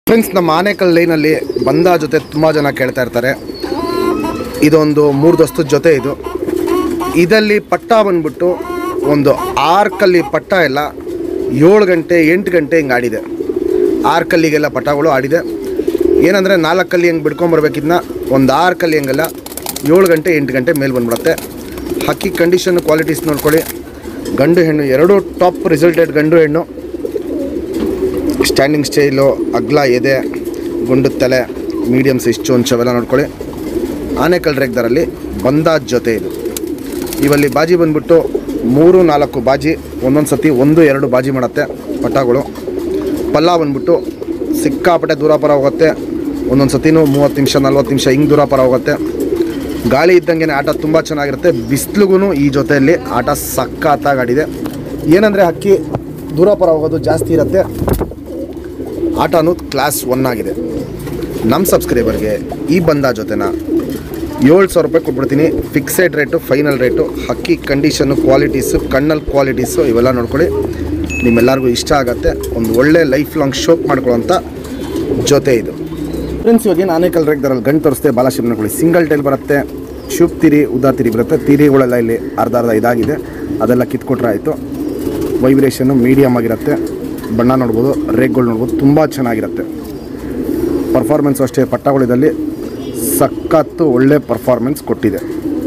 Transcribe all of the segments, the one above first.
friends ನಮ್ಮ ಆನೇಕಲ್ ಲೈನಲ್ಲಿ ಬಂದ ಜೊತೆ ತುಂಬ ಜನ ಕೇಳ್ತಾ ಇರ್ತಾರೆ ಇದೊಂದು ಮೂರು ದೋಸ್ತದ ಜೊತೆ ಇದು ಇದರಲ್ಲಿ ಪಟ್ಟ ಬಂದ್ಬಿಟ್ಟು ಒಂದು ಆರ್ಕಲ್ಲಿ ಪಟ್ಟ ಎಲ್ಲ ಏಳು ಗಂಟೆ ಎಂಟು ಗಂಟೆ ಹಿಂಗೆ ಆಡಿದೆ ಆರು ಕಲ್ಲಿಗೆಲ್ಲ ಪಟ್ಟಗಳು ಆಡಿದೆ ಏನಂದರೆ ನಾಲ್ಕು ಕಲ್ಲಿ ಹೆಂಗೆ ಬಿಡ್ಕೊಂಬರ್ಬೇಕಿದ್ನ ಒಂದು ಆರು ಕಲ್ಲಿ ಹಂಗೆಲ್ಲ ಏಳು ಗಂಟೆ ಎಂಟು ಗಂಟೆ ಮೇಲೆ ಬಂದ್ಬಿಡುತ್ತೆ ಹಕ್ಕಿ ಕಂಡೀಷನ್ ಕ್ವಾಲಿಟೀಸ್ ನೋಡ್ಕೊಳ್ಳಿ ಗಂಡು ಹೆಣ್ಣು ಎರಡೂ ಟಾಪ್ ರಿಸಲ್ಟೆಡ್ ಗಂಡು ಹೆಣ್ಣು ಸ್ಟ್ಯಾಂಡಿಂಗ್ ಸ್ಟೈಲು ಅಗ್ಲ ಎದೆ ಗುಂಡು ತಲೆ ಮೀಡಿಯಮ್ ಸೈಜ್ ಚೋಂಚ್ ಅವೆಲ್ಲ ನೋಡ್ಕೊಳ್ಳಿ ಆನೆಕಲ್ ರೇಗ್ದಾರಲ್ಲಿ ಬಂದಾಜ್ ಜೊತೆ ಇದು ಇವಲ್ಲಿ ಬಾಜಿ ಬಂದ್ಬಿಟ್ಟು ಮೂರು ನಾಲ್ಕು ಬಾಜಿ ಒಂದೊಂದು ಸತಿ ಒಂದು ಎರಡು ಬಾಜಿ ಮಾಡುತ್ತೆ ಪಟ್ಟಗಳು ಪಲ್ಲ ಬಂದ್ಬಿಟ್ಟು ಸಿಕ್ಕಾಪಟ್ಟೆ ದೂರ ಪರ ಹೋಗುತ್ತೆ ಒಂದೊಂದು ಸತಿನೂ ಮೂವತ್ತು ನಿಮಿಷ ನಲ್ವತ್ತು ನಿಮಿಷ ಹಿಂಗೆ ದೂರ ಪರ ಹೋಗುತ್ತೆ ಗಾಳಿ ಇದ್ದಂಗೆ ಆಟ ತುಂಬ ಚೆನ್ನಾಗಿರುತ್ತೆ ಬಿಸಿಲಿಗೂ ಈ ಜೊತೆಯಲ್ಲಿ ಆಟ ಸಖತ್ತಾಗಿ ಆಡಿದೆ ಏನಂದರೆ ಹಕ್ಕಿ ದೂರ ಪರ ಹೋಗೋದು ಜಾಸ್ತಿ ಇರುತ್ತೆ ಆಟನೂ ಕ್ಲಾಸ್ ಒನ್ ಆಗಿದೆ ನಮ್ಮ ಸಬ್ಸ್ಕ್ರೈಬರ್ಗೆ ಈ ಬಂದ ಜೊತೆನ ಏಳು ಸಾವಿರ ರೂಪಾಯಿ ಕೊಟ್ಬಿಡ್ತೀನಿ ಫಿಕ್ಸೆಡ್ ರೇಟು ಫೈನಲ್ ರೇಟು ಹಕ್ಕಿ ಕಂಡೀಷನ್ನು ಕ್ವಾಲಿಟೀಸು ಕಣ್ಣಲ್ಲಿ ಕ್ವಾಲಿಟೀಸು ಇವೆಲ್ಲ ನೋಡ್ಕೊಳ್ಳಿ ನಿಮ್ಮೆಲ್ಲರಿಗೂ ಇಷ್ಟ ಆಗುತ್ತೆ ಒಂದು ಒಳ್ಳೆ ಲೈಫ್ ಲಾಂಗ್ ಶೋಕ್ ಮಾಡ್ಕೊಳ್ಳೋಂಥ ಜೊತೆ ಇದು ಫ್ರೆಂಡ್ಸ್ ಇವಾಗ ಏನು ಆನೇಕಲ್ ರೇಗ್ದಾರಲ್ಲಿ ಗಂಟು ತೋರಿಸ್ತೆ ಬಾಲಾಶಿಪ್ ನೋಡ್ಕೊಳ್ಳಿ ಸಿಂಗಲ್ ಟೈಲ್ ಬರುತ್ತೆ ಶುಭ್ ತಿರಿ ಉದಾ ತಿರಿ ಬರುತ್ತೆ ತಿರಿಗಳೆಲ್ಲ ಇಲ್ಲಿ ಅರ್ಧ ಅರ್ಧ ಇದಾಗಿದೆ ಅದೆಲ್ಲ ಕಿತ್ಕೊಟ್ರೆ ಆಯಿತು ವೈಬ್ರೇಷನ್ನು ಮೀಡಿಯಮ್ ಆಗಿರುತ್ತೆ ಬಣ್ಣ ನೋಡ್ಬೋದು ರೇಗ್ಗಳು ನೋಡ್ಬೋದು ತುಂಬ ಚೆನ್ನಾಗಿರುತ್ತೆ ಪರ್ಫಾರ್ಮೆನ್ಸು ಅಷ್ಟೇ ಪಟ್ಟಗಳಿದಲ್ಲಿ ಸಖತ್ತು ಒಳ್ಳೆ ಪರ್ಫಾರ್ಮೆನ್ಸ್ ಕೊಟ್ಟಿದೆ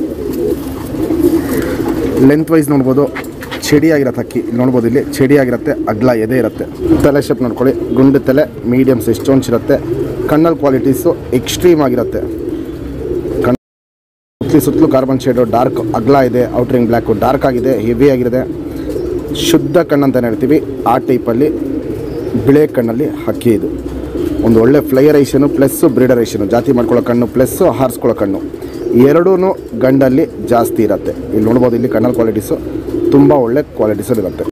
ಲೆಂತ್ ವೈಸ್ ನೋಡ್ಬೋದು ಚಡಿಯಾಗಿರತ್ತೆ ಅಕ್ಕಿ ಇಲ್ಲಿ ನೋಡ್ಬೋದು ಇಲ್ಲಿ ಚಡಿಯಾಗಿರುತ್ತೆ ಅಗ್ಲ ಎದೆ ಇರುತ್ತೆ ತಲೆ ಶೇಪ್ ನೋಡ್ಕೊಳ್ಳಿ ಗುಂಡು ತಲೆ ಮೀಡಿಯಮ್ ಸೈಜ್ ಚೋಂಚ್ ಇರುತ್ತೆ ಕಣ್ಣಲ್ ಕ್ವಾಲಿಟೀಸು ಎಕ್ಸ್ಟ್ರೀಮ್ ಆಗಿರುತ್ತೆ ಕಣ್ ಸುತ್ತಲೂ ಸುತ್ತಲೂ ಕಾರ್ಬನ್ ಶೇಡು ಡಾರ್ಕ್ ಅಗ್ಲ ಇದೆ ಔಟ್ರಿಂಗ್ ಬ್ಲ್ಯಾಕು ಡಾರ್ಕ್ ಆಗಿದೆ ಹೆವಿ ಆಗಿದೆ ಶುದ್ಧ ಕಣ್ಣು ಅಂತಲೇ ಹೇಳ್ತೀವಿ ಆ ಟೈಪಲ್ಲಿ ಬಿಳೆ ಕಣ್ಣಲ್ಲಿ ಹಕ್ಕಿ ಇದು ಒಂದು ಒಳ್ಳೆ ಫ್ಲೈಯರೈಷನು ಪ್ಲಸ್ಸು ಬ್ರೀಡರೈಷನು ಜಾತಿ ಮಾಡ್ಕೊಳ್ಳೋ ಕಣ್ಣು ಪ್ಲಸ್ಸು ಹಾರಿಸ್ಕೊಳ್ಳೋ ಕಣ್ಣು ಎರಡೂ ಗಂಡಲ್ಲಿ ಜಾಸ್ತಿ ಇರುತ್ತೆ ಇಲ್ಲಿ ನೋಡ್ಬೋದು ಇಲ್ಲಿ ಕಣ್ಣಲ್ ಕ್ವಾಲಿಟೀಸು ತುಂಬ ಒಳ್ಳೆ ಕ್ವಾಲಿಟೀಸಲ್ಲಿ ಇರುತ್ತೆ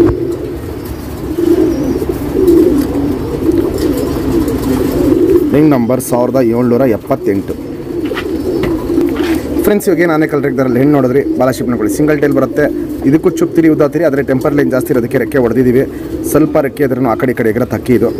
ರಿಂಗ್ ನಂಬರ್ ಸಾವಿರದ ಏಳ್ನೂರ ಎಪ್ಪತ್ತೆಂಟು ಫ್ರೆಂಡ್ಸ್ ಇವಾಗ ಏನು ಆನೆಕಲ್ ರೇಗ್ದಾರಲ್ಲಿ ಹೆಣ್ಣು ನೋಡಿದ್ರಿ ಬಾಲಾಶಿಪ್ ನೋಡ್ಕೊಳ್ಳಿ ಸಿಂಗಲ್ ಟೈಲ್ ಬರುತ್ತೆ ಇದಕ್ಕೂ ಚುಪ್ತಿರಿ ಉದ್ದಾತಿರಿ ಆದರೆ ಟೆಂಪರ್ ಲೈನ್ ಜಾಸ್ತಿ ಇರೋದಕ್ಕೆ ರೆಕ್ಕೆ ಹೊಡೆದಿದ್ದೀವಿ ಸ್ವಲ್ಪ ರೆಕ್ಕೆ ಇದ್ರೂ ಆ ಕಡೆ ಈ ಕಡೆ ಎಗರ ತಕ್ಕಿ ಇದು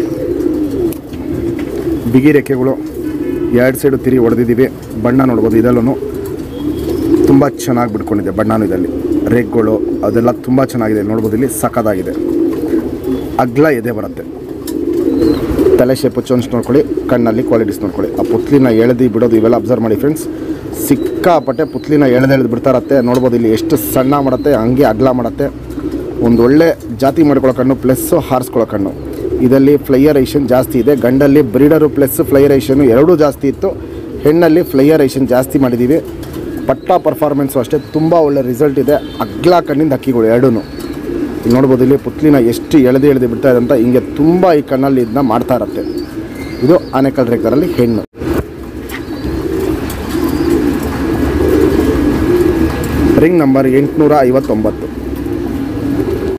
ಬಿಗಿ ರೆಕ್ಕೆಗಳು ಎರಡು ಸೈಡು ತಿರಿ ಹೊಡೆದಿದ್ದೀವಿ ಬಣ್ಣ ನೋಡ್ಬೋದು ಇದೆಲ್ಲೂ ತುಂಬ ಚೆನ್ನಾಗಿ ಬಿಡ್ಕೊಂಡಿದೆ ಬಣ್ಣನೂ ಇದರಲ್ಲಿ ರೇಗ್ಗಳು ಅದೆಲ್ಲ ತುಂಬ ಚೆನ್ನಾಗಿದೆ ನೋಡ್ಬೋದು ಇಲ್ಲಿ ಸಖತ್ತಾಗಿದೆ ಅಗ್ಲ ಎದೆ ಬರುತ್ತೆ ತಲೆ ಶೇಪು ಚೊಂಚ್ ನೋಡ್ಕೊಳ್ಳಿ ಕಣ್ಣಲ್ಲಿ ಕ್ವಾಲಿಟೀಸ್ ನೋಡ್ಕೊಳ್ಳಿ ಆ ಪುತ್ಲಿನ ಎಳೆದು ಬಿಡೋದು ಇವೆಲ್ಲ ಅಬ್ಸರ್ವ್ ಮಾಡಿ ಫ್ರೆಂಡ್ಸ್ ಸಿಕ್ಕಾಪಟ್ಟೆ ಪುತ್ಲಿನ ಎಳೆದು ಎಳೆದು ಬಿಡ್ತಾ ಇರತ್ತೆ ನೋಡ್ಬೋದು ಇಲ್ಲಿ ಎಷ್ಟು ಸಣ್ಣ ಮಾಡುತ್ತೆ ಹಂಗೆ ಅಗ್ಲ ಮಾಡುತ್ತೆ ಒಂದು ಒಳ್ಳೆ ಜಾತಿ ಮಾಡ್ಕೊಳ್ಳೋ ಕಣ್ಣು ಪ್ಲಸ್ಸು ಹಾರಿಸ್ಕೊಳ್ಳೋ ಕಣ್ಣು ಇದರಲ್ಲಿ ಫ್ಲೈಯರೈಷನ್ ಜಾಸ್ತಿ ಇದೆ ಗಂಡಲ್ಲಿ ಬ್ರೀಡರು ಪ್ಲಸ್ ಫ್ಲೈಯರೈಷನು ಎರಡೂ ಜಾಸ್ತಿ ಇತ್ತು ಹೆಣ್ಣಲ್ಲಿ ಫ್ಲೈಯರೈಷನ್ ಜಾಸ್ತಿ ಮಾಡಿದ್ದೀವಿ ಪಟ್ಟ ಪರ್ಫಾರ್ಮೆನ್ಸು ಅಷ್ಟೇ ತುಂಬ ಒಳ್ಳೆ ರಿಸಲ್ಟ್ ಇದೆ ಅಗ್ಲ ಕಣ್ಣಿಂದ ಹಕ್ಕಿಗಳು ಎರಡೂ ಇಲ್ಲಿ ನೋಡ್ಬೋದು ಇಲ್ಲಿ ಪುತ್ಲಿನ ಎಷ್ಟು ಎಳೆದು ಎಳೆದು ಬಿಡ್ತಾ ಇದೆ ಅಂತ ಹಿಂಗೆ ತುಂಬ ಈ ಕಣ್ಣಲ್ಲಿ ಇದನ್ನ ಮಾಡ್ತಾ ಇರತ್ತೆ ಇದು ಆನೆಕಲ್ ರೇಖರಲ್ಲಿ ಹೆಣ್ಣು ರಿಂಗ್ ನಂಬರ್ ಎಂಟುನೂರ ಐವತ್ತೊಂಬತ್ತು